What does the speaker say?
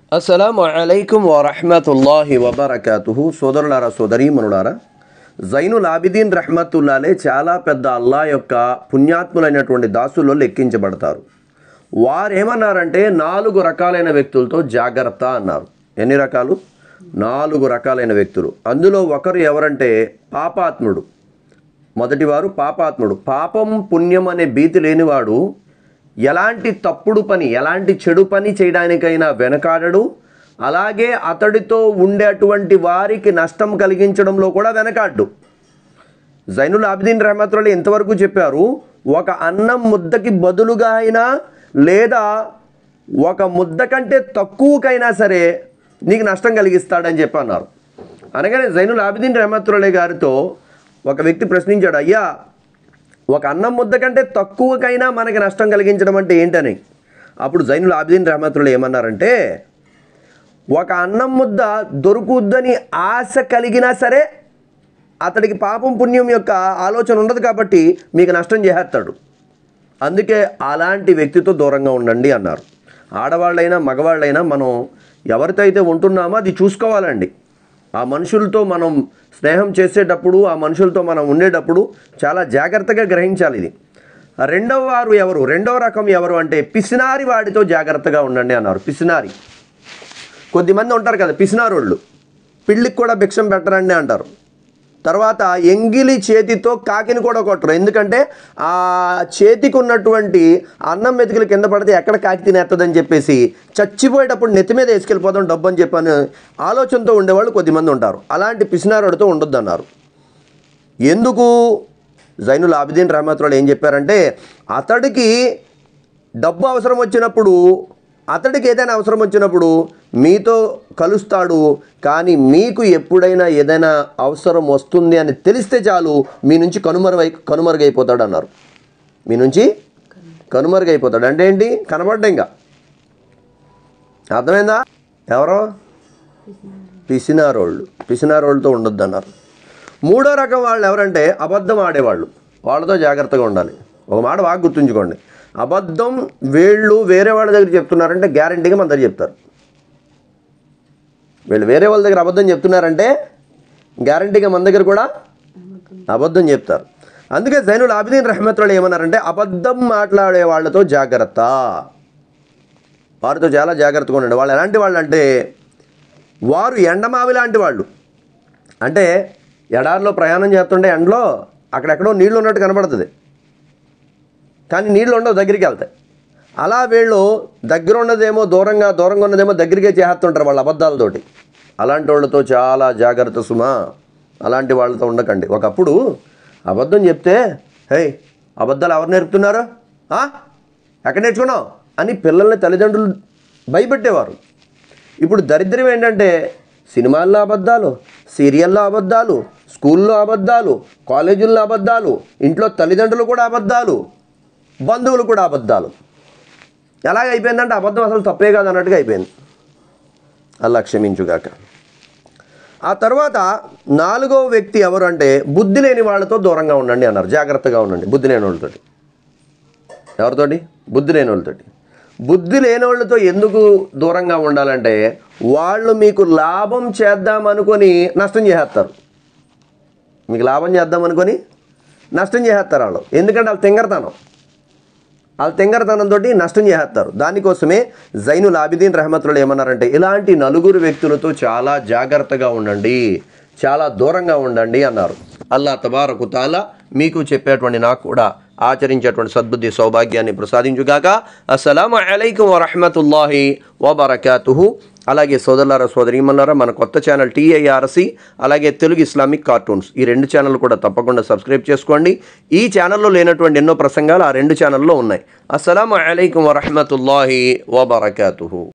అస్సలం అలైకుం వరహమతుల్లాహి వబర్కాతుహు సోదరులారా సోదరీమనులారా జైనుల్ ఆబిదీన్ రహమతుల్లాలే చాలా పెద్ద అల్లా యొక్క పుణ్యాత్ములైనటువంటి దాసుల్లో లెక్కించబడతారు వారేమన్నారంటే నాలుగు రకాలైన వ్యక్తులతో జాగ్రత్త అన్నారు ఎన్ని రకాలు నాలుగు రకాలైన వ్యక్తులు అందులో ఒకరు ఎవరంటే పాపాత్ముడు మొదటివారు పాపాత్ముడు పాపం పుణ్యం అనే భీతి లేనివాడు ఎలాంటి తప్పుడు పని ఎలాంటి చెడు పని చేయడానికైనా వెనకాడడు అలాగే అతడితో ఉండేటువంటి వారికి నష్టం కలిగించడంలో కూడా వెనకాడ్డు జైనుల్ ఆబిదీన్ రహమతుల్లా ఎంతవరకు చెప్పారు ఒక అన్నం ముద్దకి బదులుగా అయినా లేదా ఒక ముద్ద కంటే తక్కువకైనా సరే నీకు నష్టం కలిగిస్తాడని చెప్పి అన్నారు అనగానే జైనుల్ ఆబిదీన్ రహమతుల్లా గారితో ఒక వ్యక్తి ప్రశ్నించాడు అయ్యా ఒక అన్నం ముద్ద కంటే తక్కువకైనా మనకి నష్టం కలిగించడం అంటే ఏంటని అప్పుడు జైనుల్ ఆబిదీన్ రహమతుల్లా ఏమన్నారంటే ఒక అన్నం ముద్ద దొరుకుద్దని ఆశ కలిగినా సరే అతడికి పాపం పుణ్యం యొక్క ఆలోచన ఉండదు కాబట్టి మీకు నష్టం చేసేస్తాడు అందుకే అలాంటి వ్యక్తితో దూరంగా ఉండండి అన్నారు ఆడవాళ్ళైనా మగవాళ్ళైనా మనం ఎవరితో అయితే ఉంటున్నామో అది చూసుకోవాలండి ఆ మనుషులతో మనం స్నేహం చేసేటప్పుడు ఆ మనుషులతో మనం ఉండేటప్పుడు చాలా జాగ్రత్తగా గ్రహించాలి ఇది రెండవ వారు ఎవరు రెండవ రకం ఎవరు అంటే పిసినారి వాడితో జాగ్రత్తగా ఉండండి అన్నారు పిసినారి కొద్దిమంది ఉంటారు కదా పిసినారోళ్ళు పిల్లికి కూడా భిక్షం పెట్టరండి అంటారు తర్వాత ఎంగిలి చేతితో కాకిని కూడా కొట్టరు ఎందుకంటే ఆ చేతికి ఉన్నటువంటి అన్నం మెతుకులు కింద పడితే ఎక్కడ కాకి తినేస్తుందని చెప్పేసి చచ్చిపోయేటప్పుడు నెత్తి మీద వేసుకెళ్ళిపోదాం డబ్బు అని చెప్పని ఆలోచనతో ఉండేవాళ్ళు కొద్దిమంది ఉంటారు అలాంటి పిసినారోడితో ఉండొద్దు అన్నారు ఎందుకు జైనుల్ ఆబిదీన్ రహమతుల్లా ఏం చెప్పారంటే అతడికి డబ్బు అవసరం వచ్చినప్పుడు అతడికి ఏదైనా అవసరం వచ్చినప్పుడు మీతో కలుస్తాడు కానీ మీకు ఎప్పుడైనా ఏదైనా అవసరం వస్తుంది అని తెలిస్తే చాలు మీ నుంచి కనుమరుగై కనుమరుగైపోతాడు అన్నారు మీ నుంచి కనుమరుగైపోతాడు అంటే ఏంటి కనబడ్డా ఇంకా అర్థమైందా ఎవరో పిసినారోళ్ళు పిసినారోళ్ళతో ఉండొద్దు అన్నారు మూడో రకం వాళ్ళు ఎవరంటే అబద్ధం ఆడేవాళ్ళు వాళ్ళతో జాగ్రత్తగా ఉండాలి ఒక మాట బాగా గుర్తుంచుకోండి అబద్ధం వీళ్ళు వేరే వాళ్ళ దగ్గర చెప్తున్నారంటే గ్యారంటీగా మన దగ్గర చెప్తారు వీళ్ళు వేరే వాళ్ళ దగ్గర అబద్ధం చెప్తున్నారంటే గ్యారంటీగా మన దగ్గర కూడా అబద్ధం చెప్తారు అందుకే జైనుల్ ఆబిదీన్ రహమతుల్లా ఏమన్నారంటే అబద్ధం మాట్లాడే వాళ్ళతో జాగ్రత్త వారితో చాలా జాగ్రత్తగా ఉండండి వాళ్ళు ఎలాంటి వాళ్ళు అంటే వారు ఎండమావి లాంటి వాళ్ళు అంటే ఎడారిలో ప్రయాణం చేస్తుంటే ఎండలో అక్కడెక్కడో నీళ్ళు ఉన్నట్టు కనబడుతుంది కానీ నీళ్ళు ఉండవు దగ్గరికి వెళ్తాయి అలా వీళ్ళు దగ్గర ఉన్నదేమో దూరంగా దూరంగా ఉన్నదేమో దగ్గరికే చేస్తుంటారు వాళ్ళ అబద్ధాలతోటి అలాంటి వాళ్ళతో చాలా జాగ్రత్త సుమా అలాంటి వాళ్ళతో ఉండకండి ఒకప్పుడు అబద్ధం చెప్తే హే అబద్ధాలు ఎవరు నేర్పుతున్నారు ఆ? ఎక్కడ నేర్చుకున్నావు అని పిల్లల్ని తల్లిదండ్రులు భయపెట్టేవారు ఇప్పుడు దరిద్రం ఏంటంటే సినిమాల్లో అబద్ధాలు సీరియల్లో అబద్ధాలు స్కూల్లో అబద్ధాలు కాలేజీల్లో అబద్ధాలు ఇంట్లో తల్లిదండ్రులు కూడా అబద్ధాలు బంధువులు కూడా అబద్ధాలు ఎలాగ అయిపోయిందంటే అబద్ధం అసలు తప్పే కాదు అన్నట్టుగా అయిపోయింది అలా క్షమించుగాక ఆ తర్వాత నాలుగో వ్యక్తి ఎవరు అంటే బుద్ధి లేని వాళ్ళతో దూరంగా ఉండండి అన్నారు జాగ్రత్తగా ఉండండి బుద్ధి లేని వాళ్ళతోటి ఎవరితోటి బుద్ధి లేని వాళ్ళతోటి బుద్ధి లేని వాళ్ళతో ఎందుకు దూరంగా ఉండాలంటే వాళ్ళు మీకు లాభం చేద్దామనుకొని నష్టం చేసేస్తారు మీకు లాభం చేద్దామనుకొని నష్టం చేసేస్తారు వాళ్ళు ఎందుకంటే వాళ్ళు తింగరతనం వాళ్ళ తెంగరతనంతో నష్టం చేస్తారు దానికోసమే జైనుల్ ఆబిదీన్ రహమతులు ఏమన్నారంటే ఇలాంటి నలుగురు వ్యక్తులతో చాలా జాగ్రత్తగా ఉండండి చాలా దూరంగా ఉండండి అన్నారు అల్లా తబారకు తాలా మీకు చెప్పేటువంటి నాకు కూడా ఆచరించేటువంటి సద్బుద్ధి సౌభాగ్యాన్ని ప్రసాదించుగాక అస్సలం అలైకుం వరహమతుల్లాహి వబర్కాతుహు అలాగే సోదరులారా సోదరీమన్నారా మన కొత్త ఛానల్ టీఐఆర్సి అలాగే తెలుగు ఇస్లామిక్ కార్టూన్స్ ఈ రెండు ఛానల్ కూడా తప్పకుండా సబ్స్క్రైబ్ చేసుకోండి ఈ ఛానల్లో లేనటువంటి ఎన్నో ప్రసంగాలు ఆ రెండు ఛానల్లో ఉన్నాయి అస్సలం అలైకుం వరహమతుల్లాహి వబర్కాతుహు